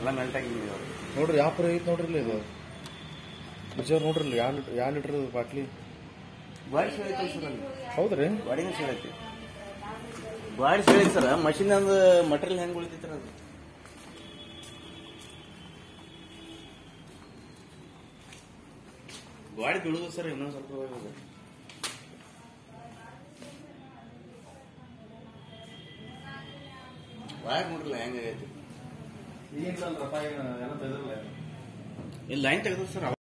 ಎಲ್ಲ ಮೆಲ್ಟ್ ಆಗಿದೆ ನೋಡ್ರಿ ಯಾವ ಪರ ಐತಿ ನೋಡ್ರಿ ಇದು ವಿಜಯ್ ನೋಡ್ರಿ ಯಾವ ಲೀಟರ್ ಯಾವ ಲೀಟರ್ ಬಾಟ್ಲಿ ಗಾಡಿ ಸೀಳೈತೆ ಸರ್ ಅಲ್ಲಿ ಹೌದ್ರಿ ಗಾಡಿನ ಸೀಳೈತಿ ಗಾಡಿ ಸೀಳೈತಿ ಸರ್ ಮಷಿನ್ ಅಂದ ಮಟೀರಿಯಲ್ ಹೆಂಗ್ ಉಳಿತೈತಿ ಅದು ಗಾಡಿ ಬೀಳುದು ಸರ್ ಇನ್ನೊಂದ್ ಸ್ವಲ್ಪ ಹೋಗಿದೆ. ವಾಯರ್ ನೋಡ್ರಲ್ಲ ಹೆಂಗಾಗೈತಿ ಇಲ್ಲಿ ಲೈನ್ ತೆಗೆದು ಸರ್